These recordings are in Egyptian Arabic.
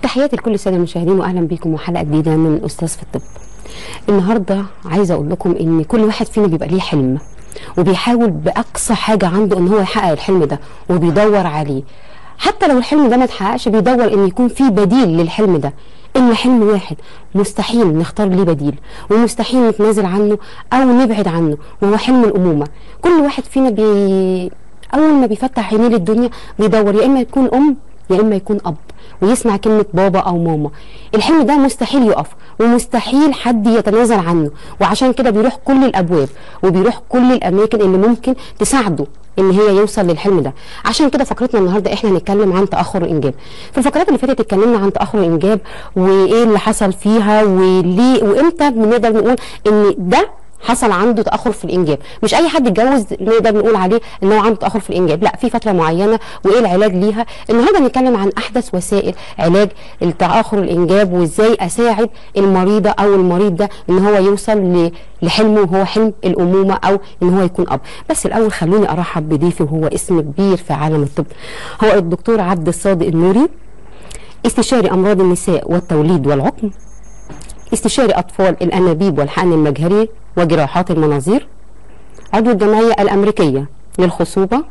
تحياتي لكل الساده المشاهدين واهلا بيكم وحلقه جديده من استاذ في الطب. النهارده عايزه اقول لكم ان كل واحد فينا بيبقى ليه حلم وبيحاول باقصى حاجه عنده ان هو يحقق الحلم ده وبيدور عليه. حتى لو الحلم ده ما اتحققش بيدور ان يكون في بديل للحلم ده. ان حلم واحد مستحيل نختار ليه بديل ومستحيل نتنازل عنه او نبعد عنه وهو حلم الامومه. كل واحد فينا بي اول ما بيفتح عينيه للدنيا بيدور يا اما يكون ام يا اما يكون اب ويسمع كلمه بابا او ماما الحلم ده مستحيل يقف ومستحيل حد يتنازل عنه وعشان كده بيروح كل الابواب وبيروح كل الاماكن اللي ممكن تساعده ان هي يوصل للحلم ده عشان كده فقرتنا النهارده احنا هنتكلم عن تاخر الانجاب في الفقرات اللي فاتت اتكلمنا عن تاخر الانجاب وايه اللي حصل فيها وليه وامتى بنقدر نقول ان ده حصل عنده تاخر في الانجاب مش اي حد اتجوز نقدر نقول عليه ان هو عنده تاخر في الانجاب لا في فتره معينه وايه العلاج ليها النهارده هنتكلم عن احدث وسائل علاج التاخر الانجاب وازاي اساعد المريضه او المريض ده ان هو يوصل ل- لحلمه وهو حلم الامومه او ان هو يكون اب بس الاول خلوني ارحب بضيفي وهو اسم كبير في عالم الطب هو الدكتور عبد الصادق النوري استشاري امراض النساء والتوليد والعقم استشاري أطفال الأنابيب والحقن المجهري وجراحات المناظير عضو الجمعية الأمريكية للخصوبة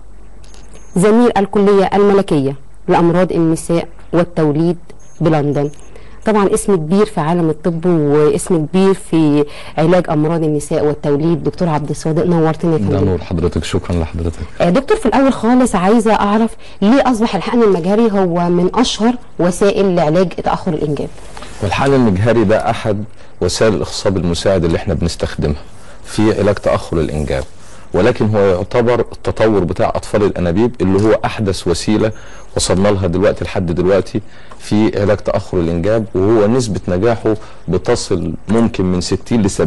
زميل الكلية الملكية لأمراض النساء والتوليد بلندن طبعا اسم كبير في عالم الطب واسم كبير في علاج امراض النساء والتوليد دكتور عبد الصادق نورتنا يا ده فندم نور حضرتك شكرا لحضرتك آه، دكتور في الاول خالص عايزه اعرف ليه اصبح الحقن المجهري هو من اشهر وسائل لعلاج تاخر الانجاب والحقن المجهري ده احد وسائل الاخصاب المساعد اللي احنا بنستخدمها في علاج تاخر الانجاب ولكن هو يعتبر التطور بتاع اطفال الانابيب اللي هو احدث وسيله وصلنا لها دلوقتي لحد دلوقتي في علاج تاخر الانجاب وهو نسبه نجاحه بتصل ممكن من 60 ل 70%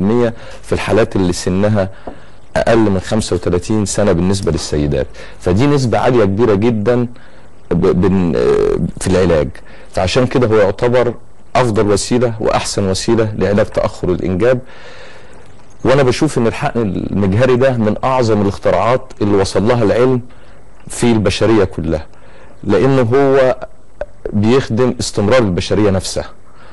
في الحالات اللي سنها اقل من 35 سنه بالنسبه للسيدات فدي نسبه عاليه كبيره جدا ب- بن- آه، في العلاج فعشان كده هو يعتبر افضل وسيله واحسن وسيله لعلاج تاخر الانجاب وانا بشوف ان الحقن المجهري ده من اعظم الاختراعات اللي وصل لها العلم في البشريه كلها لانه هو بيخدم استمرار البشريه نفسها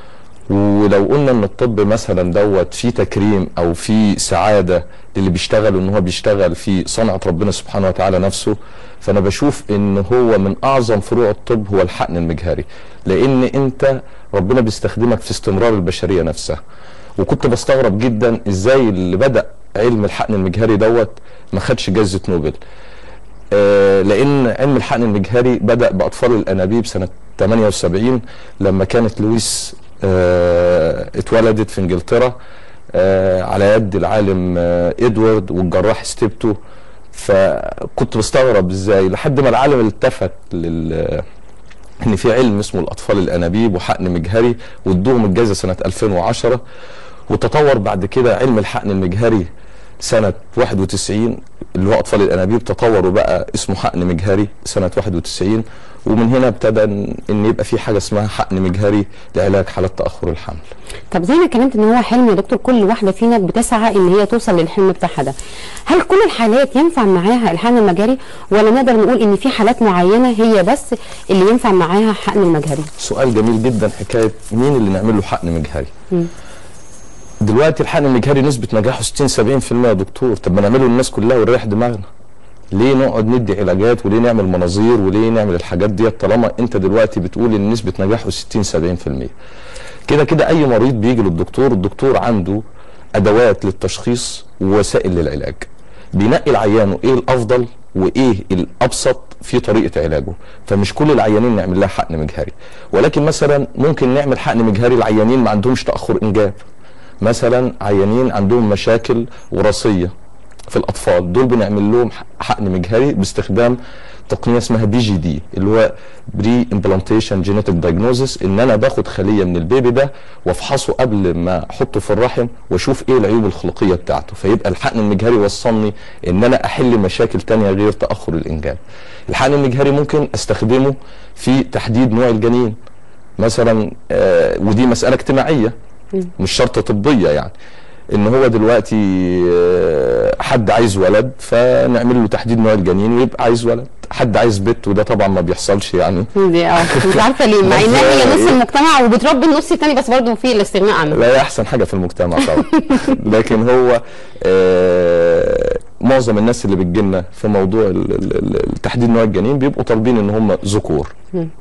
ولو قلنا ان الطب مثلا دوت فيه تكريم او فيه سعاده للي بيشتغل ان هو بيشتغل في صنعه ربنا سبحانه وتعالى نفسه فانا بشوف ان هو من اعظم فروع الطب هو الحقن المجهري لان انت ربنا بيستخدمك في استمرار البشريه نفسها وكنت بستغرب جدا ازاي اللي بدا علم الحقن المجهري دوت ما خدش جائزه نوبل آه، لان علم الحقن المجهري بدا باطفال الانابيب سنه 78 لما كانت لويس آه، اتولدت في انجلترا آه، على يد العالم آه، ادوارد والجراح ستيبتو فكنت بستغرب ازاي لحد ما العالم التفت لل ان في علم اسمه الاطفال الانابيب وحقن مجهري وادوهم الجائزه سنه 2010 وتطور بعد كده علم الحقن المجهري سنه 91 اللي هو اطفال الانابيب تطوروا بقى اسمه حقن مجهري سنه 91 ومن هنا ابتدى ان إن يبقى في حاجه اسمها حقن مجهري لعلاج حالات تاخر الحمل طب زي ما اتكلمت ان هو حلم يا دكتور كل واحده فينا بتسعى ان هي توصل للحلم بتاعها ده هل كل الحالات ينفع معاها الحقن المجهري ولا نقدر نقول ان في حالات معينه هي بس اللي ينفع معاها حقن المجهري سؤال جميل جدا حكايه مين اللي نعمل له حقن مجهري دلوقتي الحقن المجهري نسبه نجاحه 60 70% يا دكتور طب ما نعمله للناس كلها ونريح دماغنا ليه نقعد ندي علاجات وليه نعمل مناظير وليه نعمل الحاجات ديت طالما انت دلوقتي بتقول ان نسبه نجاحه 60 70% كده كده اي مريض بيجي للدكتور الدكتور عنده ادوات للتشخيص ووسائل للعلاج بينقي العيان ايه الافضل وايه الابسط في طريقه علاجه فمش كل العيانين نعمل لها حقن مجهري ولكن مثلا ممكن نعمل حقن مجهري لعيانين ما عندهمش تاخر انجاب مثلا عيانين عندهم مشاكل وراثيه في الاطفال دول بنعمل لهم حقن مجهري باستخدام تقنيه اسمها بي جي دي اللي هو بري امبلانتيشن جينيتك دايجنوزس ان انا باخد خليه من البيبي ده وافحصه قبل ما احطه في الرحم واشوف ايه العيوب الخلقيه بتاعته فيبقى الحقن المجهري وصلني ان انا احل مشاكل تانية غير تاخر الانجاب الحقن المجهري ممكن استخدمه في تحديد نوع الجنين مثلا آه ودي مساله اجتماعيه مش شرط طبيه يعني ان هو دلوقتي آه، حد عايز ولد فنعمل له تحديد نوع الجنين ويبقى عايز ولد حد عايز بنت وده طبعا ما بيحصلش يعني دي اه مش عارفه ليه مع بس انها هي نص إيه؟ المجتمع وبتربي النص التاني بس برضه في الاستغناء عنه لا هي احسن حاجه في المجتمع طبعا لكن هو آه، معظم الناس اللي بتجيلنا في موضوع ال- ال- ال- تحديد نوع الجنين بيبقوا طالبين ان هم ذكور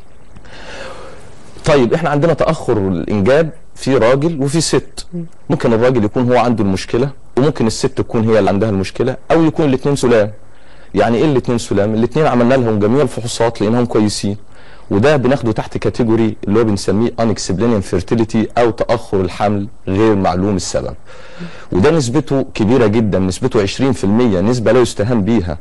طيب احنا عندنا تاخر الانجاب في راجل وفي ست ممكن الراجل يكون هو عنده المشكله وممكن الست تكون هي اللي عندها المشكله او يكون الاثنين سلام يعني ايه الاثنين سلام الاثنين عملنا لهم جميع الفحوصات لقيناهم كويسين وده بناخده تحت كاتيجوري اللي هو بنسميه unexplained infertility او تاخر الحمل غير معلوم السبب وده نسبته كبيره جدا نسبته 20% نسبه لا يستهان بيها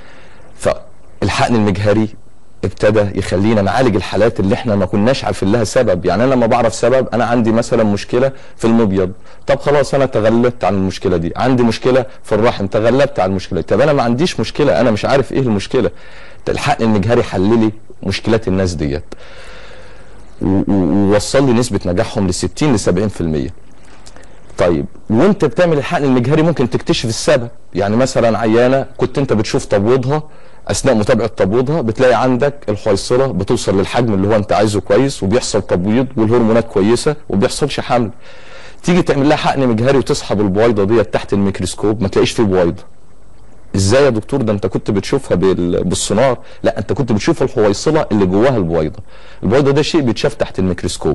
فالحقن المجهري ابتدى يخلينا نعالج الحالات اللي احنا ما كناش عارفين لها سبب يعني انا لما بعرف سبب انا عندي مثلا مشكله في المبيض طب خلاص انا تغلبت عن المشكله دي عندي مشكله في الرحم تغلبت عن المشكله دي. طب انا ما عنديش مشكله انا مش عارف ايه المشكله الحقن المجهري حل لي مشكلات الناس ديت و- و- ووصل لي نسبه نجاحهم ل 60 ل 70% طيب وانت بتعمل الحقن المجهري ممكن تكتشف السبب يعني مثلا عيانه كنت انت بتشوف تبويضها اثناء متابعه تبويضها بتلاقي عندك الحويصله بتوصل للحجم اللي هو انت عايزه كويس وبيحصل تبويض والهرمونات كويسه وبيحصلش حمل تيجي تعمل لها حقن مجهري وتسحب البويضه ديت تحت الميكروسكوب ما تلاقيش فيه بويضه ازاي يا دكتور ده انت كنت بتشوفها بال- بالسونار لا انت كنت بتشوف الحويصله اللي جواها البويضه البويضه ده شيء بيتشاف تحت الميكروسكوب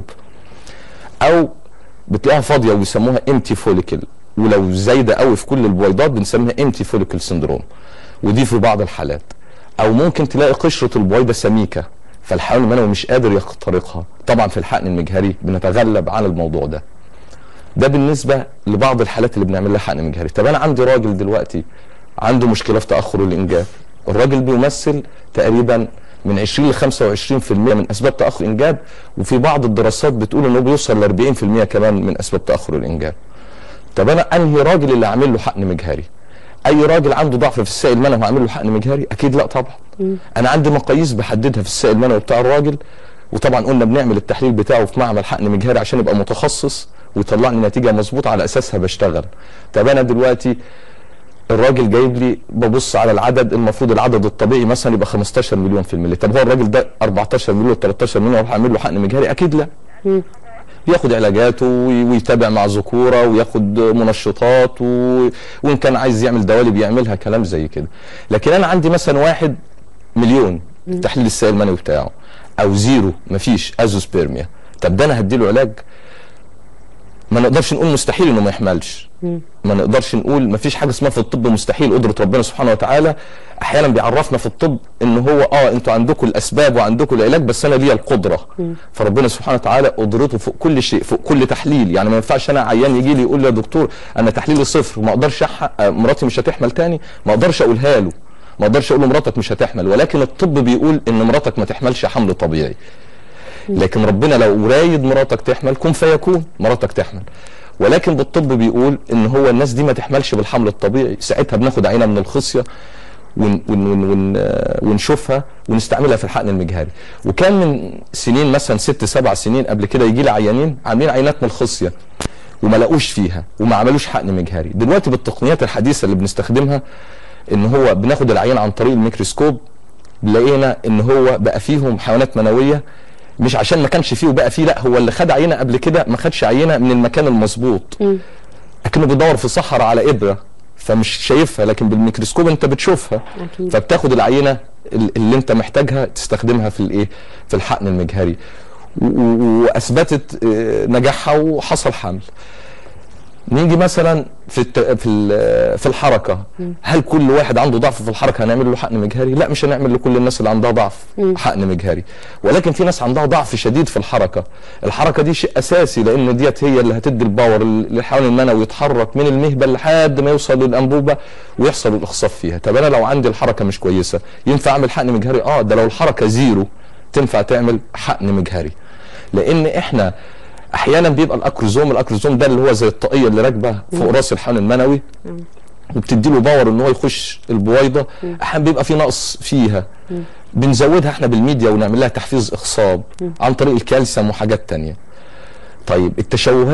او بتلاقيها فاضيه ويسموها امتي فوليكل ولو زايده قوي في كل البويضات بنسميها امتي فوليكل سندروم ودي في بعض الحالات او ممكن تلاقي قشره البويضه سميكه فالحيوان المنوي مش قادر يخترقها طبعا في الحقن المجهري بنتغلب على الموضوع ده ده بالنسبه لبعض الحالات اللي بنعمل لها حقن مجهري طب انا عندي راجل دلوقتي عنده مشكله في تاخر الانجاب الراجل بيمثل تقريبا من 20 ل 25% من اسباب تاخر الانجاب وفي بعض الدراسات بتقول انه بيوصل ل 40% كمان من اسباب تاخر الانجاب طب انا انهي راجل اللي عامل له حقن مجهري اي راجل عنده ضعف في السائل المنوي هعمل له حقن مجهري اكيد لا طبعا انا عندي مقاييس بحددها في السائل المنوي بتاع الراجل وطبعا قلنا بنعمل التحليل بتاعه في معمل حقن مجهري عشان يبقى متخصص ويطلع لي نتيجه مظبوطه على اساسها بشتغل طب انا دلوقتي الراجل جايب لي ببص على العدد المفروض العدد الطبيعي مثلا يبقى 15 مليون في الملي طب هو الراجل ده 14 مليون 13 مليون اروح اعمل له حقن مجهري اكيد لا ياخد علاجاته وي- ويتابع مع ذكوره وياخد منشطات و... وان كان عايز يعمل دوالب يعملها كلام زي كده لكن انا عندي مثلا واحد مليون تحليل السائل المنوي بتاعه او زيرو مفيش ازوسبيرميا طب ده انا هديله علاج ما نقدرش نقول مستحيل انه ما يحملش ما نقدرش نقول ما فيش حاجه اسمها في الطب مستحيل قدره ربنا سبحانه وتعالى احيانا بيعرفنا في الطب ان هو اه انتوا عندكم الاسباب وعندكم العلاج بس انا ليا القدره فربنا سبحانه وتعالى قدرته فوق كل شيء فوق كل تحليل يعني ما ينفعش انا عيان يجي لي يقول لي يا دكتور انا تحليلي صفر ما اقدرش أح- آه، مراتي مش هتحمل تاني ما اقدرش اقولها له ما اقدرش اقول له مراتك مش هتحمل ولكن الطب بيقول ان مراتك ما تحملش حمل طبيعي لكن ربنا لو رايد مراتك تحمل كن فيكون مراتك تحمل ولكن بالطب بيقول ان هو الناس دي ما تحملش بالحمل الطبيعي ساعتها بناخد عينه من الخصيه ون ون ون ون آه، ونشوفها ونستعملها في الحقن المجهري وكان من سنين مثلا ست سبع سنين قبل كده يجي لي عيانين عاملين عينات من الخصيه وما لقوش فيها وما عملوش حقن مجهري دلوقتي بالتقنيات الحديثه اللي بنستخدمها ان هو بناخد العيان عن طريق الميكروسكوب لقينا ان هو بقى فيهم حيوانات منويه مش عشان ما كانش فيه وبقى فيه لا هو اللي خد عينه قبل كده ما خدش عينه من المكان المظبوط اكنه بيدور في صحراء على ابره فمش شايفها لكن بالميكروسكوب انت بتشوفها أكيد. فبتاخد العينه ال- اللي انت محتاجها تستخدمها في الايه في الحقن المجهري و- و- واثبتت آه، نجاحها وحصل حمل نيجي مثلا في الت... في ال- في الحركه هل كل واحد عنده ضعف في الحركه هنعمل له حقن مجهري لا مش هنعمل لكل الناس اللي عندها ضعف حقن مجهري ولكن في ناس عندها ضعف شديد في الحركه الحركه دي شيء اساسي لان ديت هي اللي هتدي الباور للحيوان المنوي يتحرك من المهبل لحد ما يوصل للانبوبه ويحصل الاخصاف فيها طب انا لو عندي الحركه مش كويسه ينفع اعمل حقن مجهري اه ده لو الحركه زيرو تنفع تعمل حقن مجهري لان احنا احيانا بيبقى الاكروزوم الاكروزوم ده اللي هو زي الطاقيه اللي راكبه فوق راس الحيوان المنوي وبتدي له باور ان هو يخش البويضه احيانا بيبقى في نقص فيها بنزودها احنا بالميديا ونعمل لها تحفيز اخصاب عن طريق الكالسيوم وحاجات تانية طيب التشوهات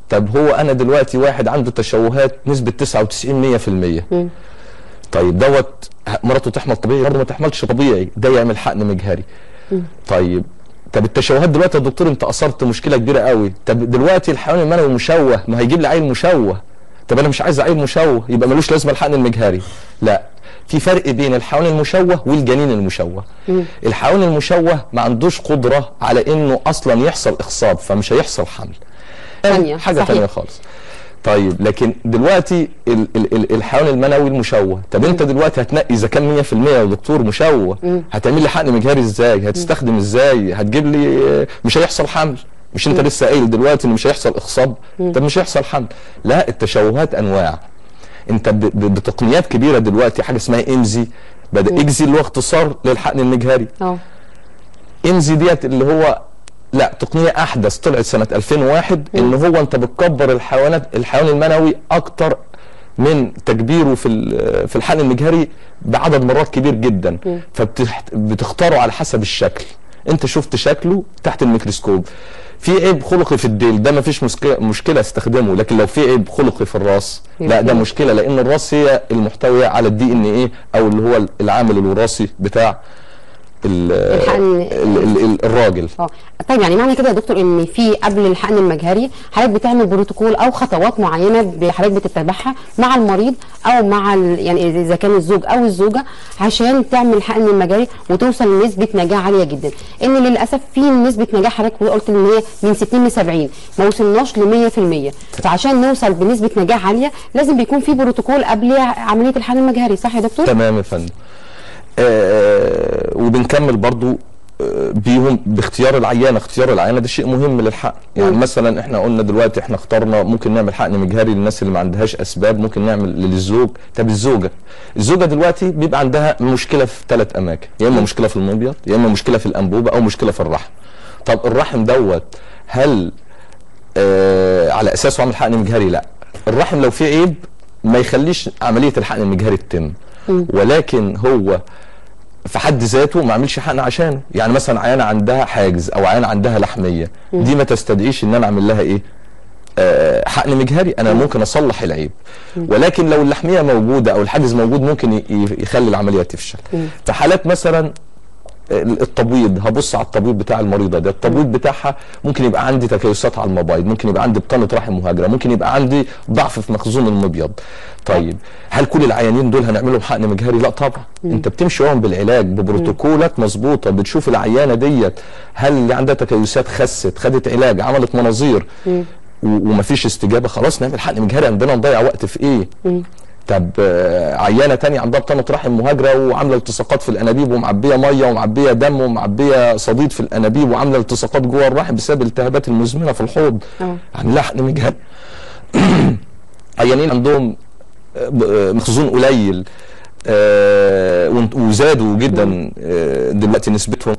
طب هو انا دلوقتي واحد عنده تشوهات نسبه 99 100% طيب دوت مراته تحمل طبيعي برضه ما تحملش طبيعي ده يعمل حقن مجهري طيب طب التشوهات دلوقتي يا دكتور انت اثرت مشكله كبيره قوي طب دلوقتي الحيوان المنوي مشوه ما هيجيب لي عيل مشوه طب انا مش عايز عيل مشوه يبقى ملوش لازمه الحقن المجهري لا في فرق بين الحيوان المشوه والجنين المشوه الحيوان المشوه ما عندوش قدره على انه اصلا يحصل اخصاب فمش هيحصل حمل ثانية، حاجه صحيح. ثانيه خالص طيب لكن دلوقتي ال ال ال الحيوان المنوي المشوه طب انت دلوقتي هتنقي اذا كان 100% يا دكتور مشوه هتعمل لي حقن مجهري ازاي هتستخدم ازاي هتجيب لي مش هيحصل حمل مش انت لسه قايل دلوقتي ان مش هيحصل اخصاب طب مش هيحصل حمل لا التشوهات انواع انت ب- ب- بتقنيات كبيره دلوقتي حاجه اسمها امزي بدا اجزي اللي هو اختصار للحقن المجهري اه امزي ديت اللي هو لا تقنيه احدث طلعت سنه 2001 ان هو انت بتكبر الحيوانات الحيوان المنوي اكتر من تكبيره في ال- في الحقن المجهري بعدد مرات كبير جدا فبتختاره على حسب الشكل انت شفت شكله تحت الميكروسكوب في عيب خلقي في الديل ده ما فيش مشكله استخدمه لكن لو في عيب خلقي في الراس لا ده مشكله لان الراس هي المحتويه على الدي ان ايه او اللي هو العامل الوراثي بتاع ال- الحقن- ال- ال- ال- الراجل اه طيب يعني معنى كده يا دكتور ان في قبل الحقن المجهري حضرتك بتعمل بروتوكول او خطوات معينه حضرتك بتتبعها مع المريض او مع ال... يعني اذا كان الزوج او الزوجه عشان تعمل الحقن المجهري وتوصل لنسبه نجاح عاليه جدا ان للاسف في نسبه نجاح حضرتك قلت ان هي من 60 ل 70 ما وصلناش ل 100% فعشان نوصل بنسبه نجاح عاليه لازم بيكون في بروتوكول قبل عمليه الحقن المجهري صح يا دكتور؟ تمام يا فندم آه وبنكمل برضو آه، بيهم باختيار العيانه اختيار العيانه ده شيء مهم للحقن يعني مم. مثلا احنا قلنا دلوقتي احنا اخترنا ممكن نعمل حقن مجهري للناس اللي ما عندهاش اسباب ممكن نعمل للزوج طب الزوجه الزوجه دلوقتي بيبقى عندها مشكله في ثلاث اماكن يا اما مشكله في المبيض يا اما مشكله في الانبوبه او مشكله في الرحم طب الرحم دوت هل آه على اساسه اعمل حقن مجهري لا الرحم لو فيه عيب ما يخليش عمليه الحقن المجهري تتم ولكن هو في حد ذاته ما اعملش حقن عشانه يعني مثلا عيانه عندها حاجز او عيانه عندها لحميه دي ما تستدعيش ان انا اعمل لها ايه آه، حقن مجهري انا ممكن اصلح العيب ولكن لو اللحميه موجوده او الحاجز موجود ممكن ي- ي- يخلي العمليه تفشل في حالات مثلا التبويض هبص على التبويض بتاع المريضه ده التبويض بتاعها ممكن يبقى عندي تكيسات على المبايض ممكن يبقى عندي بطانه رحم مهاجره ممكن يبقى عندي ضعف في مخزون المبيض طيب هل كل العيانين دول هنعمل لهم حقن مجهري لا طبعا انت بتمشي وراهم بالعلاج ببروتوكولات مظبوطه بتشوف العيانه ديت هل اللي عندها تكيسات خست خدت علاج عملت مناظير و- ومفيش استجابه خلاص نعمل حقن مجهري عندنا نضيع وقت في ايه طب آه، عيانه تانية عندها بطانه رحم مهاجره وعامله التصاقات في الانابيب ومعبيه ميه ومعبيه دم ومعبيه صديد في الانابيب وعامله التصاقات جوه الرحم بسبب الالتهابات المزمنه في الحوض اه. عامل لها حقن مجهري عيانين عندهم آه، ب- آه، مخزون قليل آه، وانت- وزادوا جدا آه، دلوقتي نسبتهم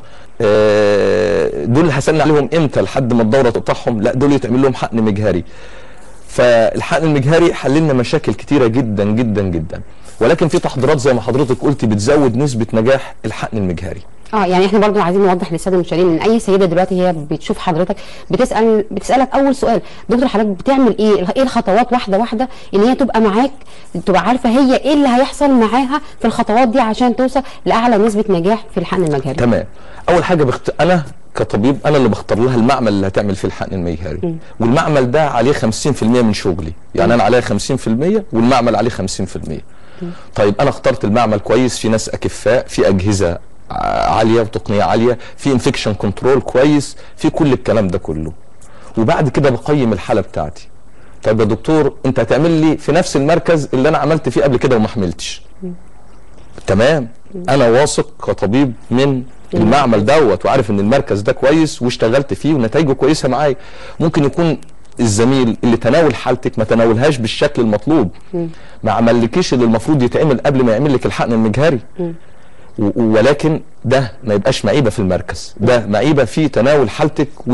آه، دول هسألنا عليهم امتى لحد ما الدوره تقطعهم لا دول يتعمل لهم حقن مجهري فالحقن المجهري حل لنا مشاكل كتيره جدا جدا جدا ولكن في تحضيرات زي ما حضرتك قلتي بتزود نسبه نجاح الحقن المجهري اه يعني احنا برضو عايزين نوضح للساده المشاهدين ان اي سيده دلوقتي هي بتشوف حضرتك بتسال بتسالك اول سؤال دكتور حضرتك بتعمل ايه ايه الخطوات واحده واحده ان هي تبقى معاك تبقى عارفه هي ايه اللي هيحصل معاها في الخطوات دي عشان توصل لاعلى نسبه نجاح في الحقن المجهري تمام اول حاجه بخت... انا كطبيب انا اللي بختار لها المعمل اللي هتعمل فيه الحقن المجهري والمعمل ده عليه 50% من شغلي يعني انا عليا 50% والمعمل عليه 50% طيب انا اخترت المعمل كويس في ناس اكفاء في اجهزه ع- عاليه وتقنيه عاليه في انفكشن كنترول كويس في كل الكلام ده كله وبعد كده بقيم الحاله بتاعتي طيب يا دكتور انت هتعمل لي في نفس المركز اللي انا عملت فيه قبل كده وما حملتش تمام انا واثق كطبيب من المعمل دوت وعارف ان المركز ده كويس واشتغلت فيه ونتائجه كويسه معايا ممكن يكون الزميل اللي تناول حالتك ما تناولهاش بالشكل المطلوب ما عملكيش اللي المفروض يتعمل قبل ما يعمل لك الحقن المجهري و- ولكن ده ما يبقاش معيبه في المركز ده معيبه في تناول حالتك و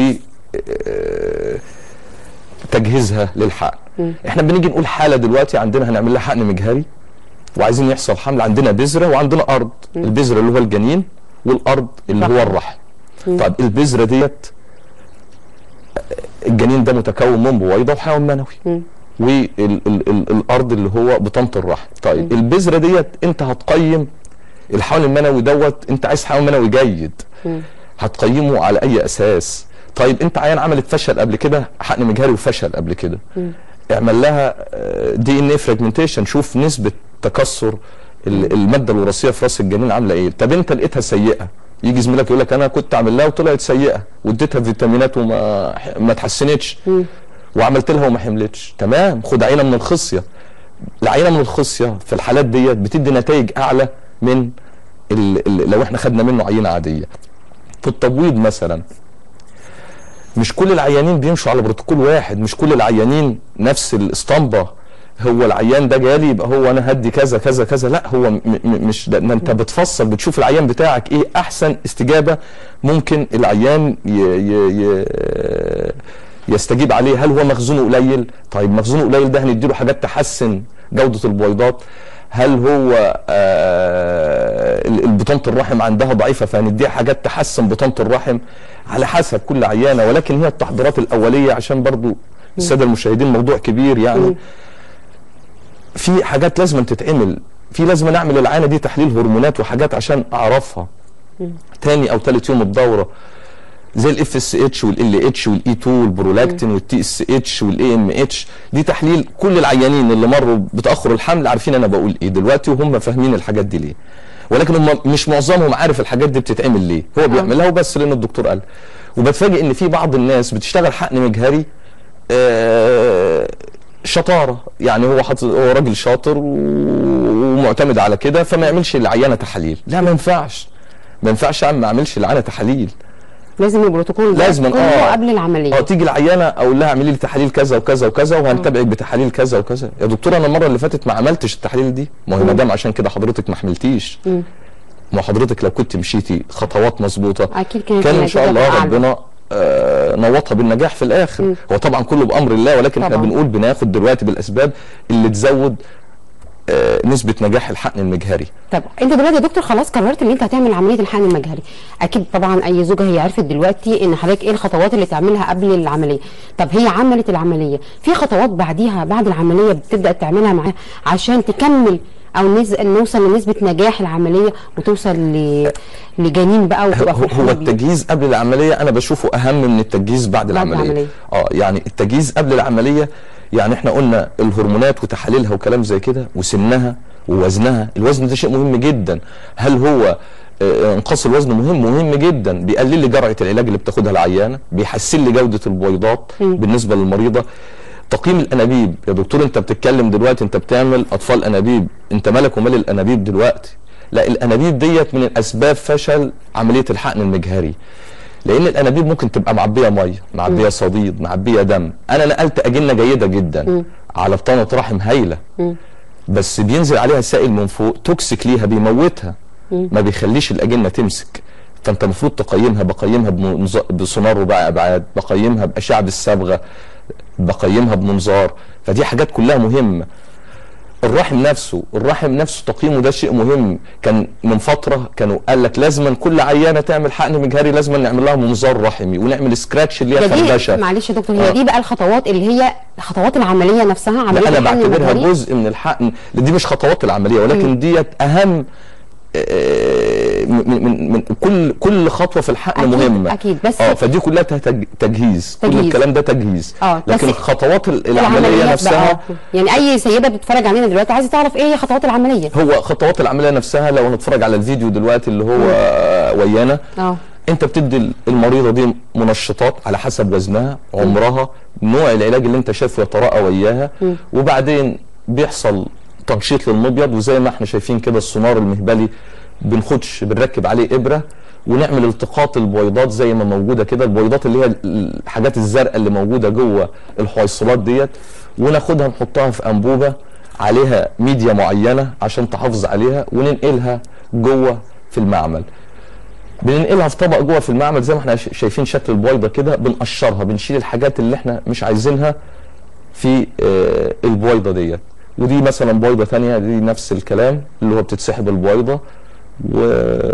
آه، تجهيزها للحقن احنا بنيجي نقول حاله دلوقتي عندنا هنعمل لها حقن مجهري وعايزين يحصل حمل عندنا بذره وعندنا ارض البذره اللي هو الجنين والارض اللي هو الرحم طب البذره ديت الجنين ده متكون من بويضه وحيوان منوي مم. والارض اللي هو بطانه الرحم طيب البذره ديت انت هتقيم الحيوان المنوي دوت انت عايز حيوان منوي جيد مم. هتقيمه على اي اساس طيب انت عيان عملت فشل قبل كده حقن مجهري وفشل قبل كده اعمل لها دي ان اي فراجمنتيشن شوف نسبه تكسر ال- الماده الوراثيه في راس الجنين عامله ايه طب انت لقيتها سيئه يجي زميلك يقول لك انا كنت عامل لها وطلعت سيئه واديتها فيتامينات وما ما اتحسنتش وعملت لها وما حملتش تمام خد عينه من الخصيه العينه من الخصيه في الحالات ديت بتدي نتائج اعلى من ال ال لو احنا خدنا منه عينه عاديه في التبويض مثلا مش كل العيانين بيمشوا على بروتوكول واحد مش كل العيانين نفس الاسطمبه هو العيان ده جالي يبقى هو انا هدي كذا كذا كذا لا هو م م مش ده, ده انت بتفصل بتشوف العيان بتاعك ايه احسن استجابه ممكن العيان ي ي ي يستجيب عليه هل هو مخزونه قليل طيب مخزونه قليل ده هنديله حاجات تحسن جوده البويضات هل هو آه ال- البطانه الرحم عندها ضعيفه فهنديها حاجات تحسن بطانه الرحم على حسب كل عيانه ولكن هي التحضيرات الاوليه عشان برضو الساده المشاهدين موضوع كبير يعني في حاجات لازم تتعمل في لازم نعمل العينه دي تحليل هرمونات وحاجات عشان اعرفها تاني او تالت يوم الدوره زي الاف اس اتش والال اتش والاي 2 والبرولاكتين والتي اس اتش والاي ام اتش دي تحليل كل العيانين اللي مروا بتاخر الحمل عارفين انا بقول ايه دلوقتي وهم فاهمين الحاجات دي ليه ولكن هم مش معظمهم عارف الحاجات دي بتتعمل ليه هو بيعملها وبس لان الدكتور قال وبتفاجئ ان في بعض الناس بتشتغل حقن مجهري آه، شطاره يعني هو حاطط هو راجل شاطر و- ومعتمد على كده فما يعملش العيانه تحاليل لا ما ينفعش ما ينفعش يا عم ما اعملش العيانه تحاليل لازم البروتوكول ده لازما كله اه قبل العمليه اه تيجي العيانه اقول لها اعملي لي تحاليل كذا وكذا وكذا وهنتابعك بتحاليل كذا وكذا يا دكتوره انا المره اللي فاتت ما عملتش التحاليل دي ما هو ما دام عشان كده حضرتك ما حملتيش ما حضرتك لو كنت مشيتي خطوات مظبوطه أكيد كانت كان ان شاء النتيجة الله أعلى. ربنا آه نوطها بالنجاح في الاخر هو طبعا كله بامر الله ولكن احنا طبعاً. بنقول بناخد دلوقتي بالاسباب اللي تزود آه نسبه نجاح الحقن المجهري طب انت دلوقتي يا دكتور خلاص قررت ان انت هتعمل عمليه الحقن المجهري اكيد طبعا اي زوجه هي عرفت دلوقتي ان حضرتك ايه الخطوات اللي تعملها قبل العمليه طب هي عملت العمليه في خطوات بعديها بعد العمليه بتبدا تعملها معاها عشان تكمل او نز... نوصل لنسبه نجاح العمليه وتوصل ل... لجنين بقى وتبقى هو, فرحانة هو بيه. التجهيز قبل العمليه انا بشوفه اهم من التجهيز بعد, بعد العمليه. العملية. اه يعني التجهيز قبل العمليه يعني احنا قلنا الهرمونات وتحاليلها وكلام زي كده وسنها ووزنها الوزن ده شيء مهم جدا هل هو آه، انقاص الوزن مهم مهم جدا بيقلل لي جرعه العلاج اللي بتاخدها العيانه بيحسن لي جوده البويضات بالنسبه للمريضه تقييم الانابيب يا دكتور انت بتتكلم دلوقتي انت بتعمل اطفال انابيب انت مالك ومال الانابيب دلوقتي لا الانابيب ديت من الاسباب فشل عمليه الحقن المجهري لان الانابيب ممكن تبقى معبيه ميه معبيه صديد معبيه دم انا نقلت اجنه جيده جدا على بطانه رحم هايله بس بينزل عليها سائل من فوق توكسيك ليها بيموتها ما بيخليش الاجنه تمسك فانت المفروض تقيمها بقيمها بمنظ- بسونار رباعي ابعاد بقيمها باشعه بالصبغه بقيمها بمنظار فدي حاجات كلها مهمه الرحم نفسه الرحم نفسه تقييمه ده شيء مهم كان من فتره كانوا قال لك لازما كل عيانه تعمل حقن مجهري لازما نعمل لها منظار رحمي ونعمل سكراتش اللي هي ده دي خربشه معلش يا دكتور هي آه. دي بقى الخطوات اللي هي خطوات العمليه نفسها عمليه لا انا الحقن بعتبرها المجهري. جزء من الحقن دي مش خطوات العمليه ولكن ديت اهم آه، من من من كل كل خطوه في الحقن أكيد- مهمه أكيد، بس- اه فدي كلها تج- تجهيز كل تجهيز. الكلام ده تجهيز آه، بس لكن خطوات ال- العمليه العمليات نفسها بقى يعني اي سيده بتتفرج علينا دلوقتي عايزه تعرف ايه هي خطوات العمليه هو خطوات العمليه نفسها لو نتفرج على الفيديو دلوقتي اللي هو ويانا اه انت بتدي المريضه دي منشطات على حسب وزنها عمرها نوع العلاج اللي انت شايفه يتراءى وياها وبعدين بيحصل تنشيط للمبيض وزي ما احنا شايفين كده السونار المهبلي بنخدش بنركب عليه ابره ونعمل التقاط البويضات زي ما موجوده كده البويضات اللي هي الحاجات الزرقاء اللي موجوده جوه الحويصلات ديت وناخدها نحطها في انبوبه عليها ميديا معينه عشان تحافظ عليها وننقلها جوه في المعمل بننقلها في طبق جوه في المعمل زي ما احنا ش- شايفين شكل البويضه كده بنقشرها بنشيل الحاجات اللي احنا مش عايزينها في آه، البويضه ديت ودي مثلا بويضه ثانيه دي نفس الكلام اللي هو بتتسحب البويضه و...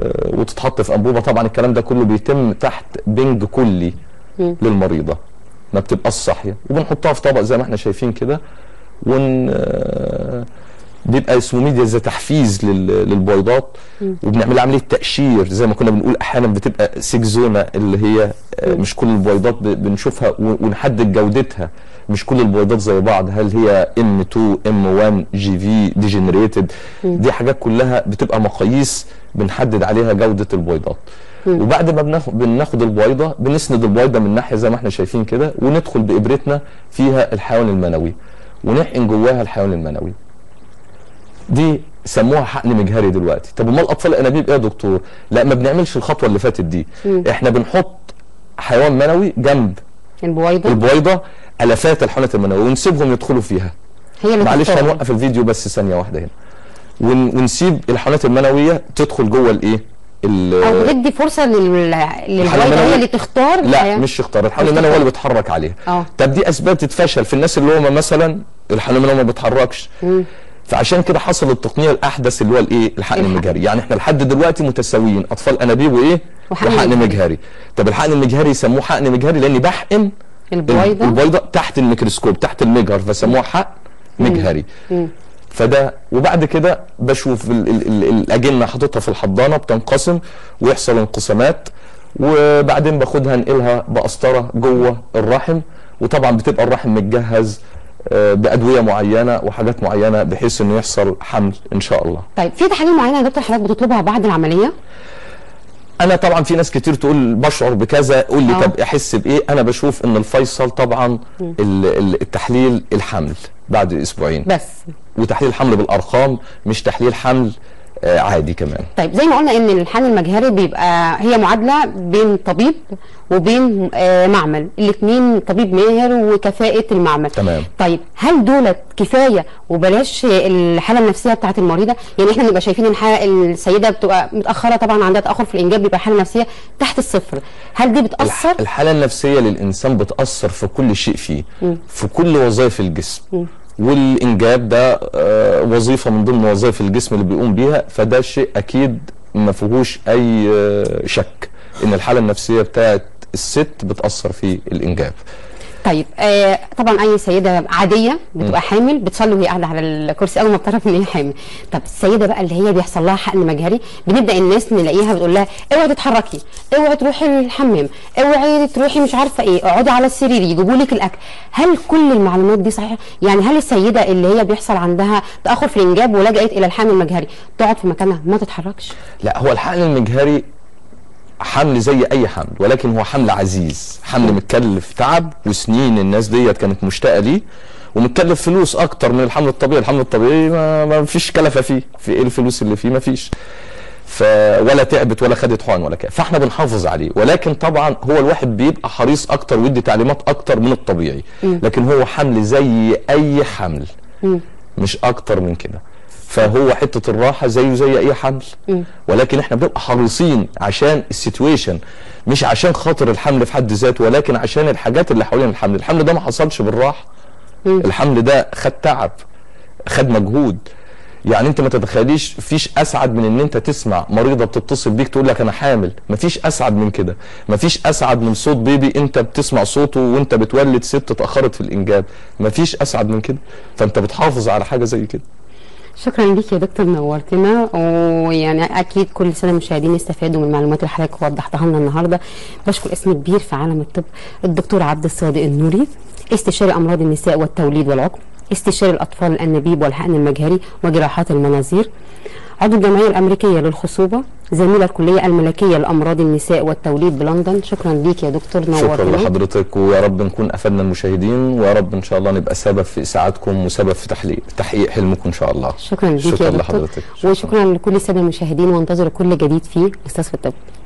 وتتحط في انبوبه طبعا الكلام ده كله بيتم تحت بنج كلي للمريضه ما بتبقاش صاحيه وبنحطها في طبق زي ما احنا شايفين كده ون آه، بيبقى اسمه ميديا زي تحفيز لل- للبويضات وبنعمل عمليه تقشير زي ما كنا بنقول احيانا بتبقى سيكزونا اللي هي آه، مش كل البويضات ب- بنشوفها و- ونحدد جودتها مش كل البويضات زي بعض هل هي ام 2 ام 1 جي في ديجنريتد دي حاجات كلها بتبقى مقاييس بنحدد عليها جوده البويضات وبعد ما بناخد بناخد البويضه بنسند البويضه من ناحيه زي ما احنا شايفين كده وندخل بابرتنا فيها الحيوان المنوي ونحقن جواها الحيوان المنوي دي سموها حقن مجهري دلوقتي طب امال الاطفال الانابيب ايه يا دكتور لا ما بنعملش الخطوه اللي فاتت دي احنا بنحط حيوان منوي جنب البويضه البويضه الافات الحيوانات المنويه ونسيبهم يدخلوا فيها هي اللي معلش تختار. هنوقف الفيديو بس ثانيه واحده هنا ون- ونسيب الحيوانات المنويه تدخل جوه الايه ال- او بتدي فرصه لل... للبويضه المنوي- هي اللي تختار لا الحيوان. مش يختار الحيوان مش المنوي هو تختار. اللي بيتحرك عليها اه. طب دي اسباب تتفشل في الناس اللي هم مثلا الحيوان المنوي ما بيتحركش فعشان كده حصل التقنيه الاحدث اللي هو الايه الحقن الحقن. المجهري يعني احنا لحد دلوقتي متساويين اطفال انابيب وايه وحقن وحقن مجهري. مجهري طب الحقن المجهري يسموه حقن مجهري لاني بحقن البويضه البويضه تحت الميكروسكوب تحت المجهر فسموها حقن مجهري فده وبعد كده بشوف ال ال ال الاجنه حاططها في الحضانه بتنقسم ويحصل انقسامات وبعدين باخدها انقلها بقسطره جوه الرحم وطبعا بتبقى الرحم متجهز آه، بادويه معينه وحاجات معينه بحيث انه يحصل حمل ان شاء الله طيب في تحاليل معينه يا دكتور حضرتك بتطلبها بعد العمليه انا طبعا في ناس كتير تقول بشعر بكذا قول لي آه. طب احس بايه انا بشوف ان الفيصل طبعا ال- ال- التحليل الحمل بعد اسبوعين بس وتحليل الحمل بالارقام مش تحليل حمل آه، عادي كمان طيب زي ما قلنا ان الحقن المجهري بيبقى هي معادله بين طبيب وبين آه معمل الاثنين طبيب ماهر وكفاءه المعمل تمام. طيب هل دولت كفايه وبلاش الحاله النفسيه بتاعت المريضه يعني احنا بنبقى شايفين ان الحالة- السيده بتبقى متاخره طبعا عندها تاخر في الانجاب بيبقى حاله نفسيه تحت الصفر هل دي الح- بتاثر الحاله النفسيه للانسان بتاثر في كل شيء فيه في كل وظائف الجسم والانجاب ده آه، وظيفه من ضمن وظائف الجسم اللي بيقوم بيها فده شيء اكيد ما فيهوش اي آه، شك ان الحاله النفسيه بتاعت الست بتاثر في الانجاب طيب آه طبعا اي سيده عاديه بتبقى حامل بتصلي وهي قاعده على الكرسي اول ما بتعرف ان هي حامل طب السيده بقى اللي هي بيحصل لها حقن مجهري بنبدا الناس نلاقيها بتقول لها اوعي تتحركي اوعي تروحي الحمام اوعي تروحي مش عارفه ايه اقعدي على السرير يجيبوا لك الاكل هل كل المعلومات دي صحيحه يعني هل السيده اللي هي بيحصل عندها تاخر في الانجاب ولجأت الى الحمل المجهري تقعد في مكانها ما تتحركش لا هو الحقن المجهري حمل زي اي حمل ولكن هو حمل عزيز حمل متكلف تعب وسنين الناس ديت كانت مشتاقه ليه ومتكلف فلوس اكتر من الحمل الطبيعي الحمل الطبيعي ما, ما فيش كلفه فيه في ايه الفلوس اللي فيه ما فيش ف ولا تعبت ولا خدت حقن ولا كده فاحنا بنحافظ عليه ولكن طبعا هو الواحد بيبقى حريص اكتر ويدي تعليمات اكتر من الطبيعي لكن هو حمل زي اي حمل مش اكتر من كده فهو حته الراحه زيه زي اي حمل ولكن احنا بنبقى حريصين عشان السيتويشن مش عشان خاطر الحمل في حد ذاته ولكن عشان الحاجات اللي حوالين الحمل الحمل ده ما حصلش بالراحه الحمل ده خد تعب خد مجهود يعني انت ما تتخيليش فيش اسعد من ان انت تسمع مريضه بتتصل بيك تقول لك انا حامل مفيش اسعد من كده مفيش اسعد من صوت بيبي انت بتسمع صوته وانت بتولد ست اتاخرت في الانجاب مفيش اسعد من كده فانت بتحافظ على حاجه زي كده شكرا ليك يا دكتور نورتنا ويعني اكيد كل الساده المشاهدين استفادوا من المعلومات اللي حضرتك وضحتها لنا النهارده بشكر اسم كبير في عالم الطب الدكتور عبد الصادق النوري استشاري امراض النساء والتوليد والعقم استشاري الاطفال الانابيب والحقن المجهري وجراحات المناظير عضو الجمعيه الامريكيه للخصوبه زميل الكليه الملكيه لامراض النساء والتوليد بلندن شكرا ليك يا دكتور شكرا نورتنا لحضرتك ويا رب نكون افدنا المشاهدين ويا رب ان شاء الله نبقى سبب في اسعادكم وسبب في تحقيق تحقيق حلمكم ان شاء الله شكرا ليك شكرا يا دكتور لحضرتك وشكرا لكل الساده المشاهدين وانتظروا كل جديد في استاذ في الطب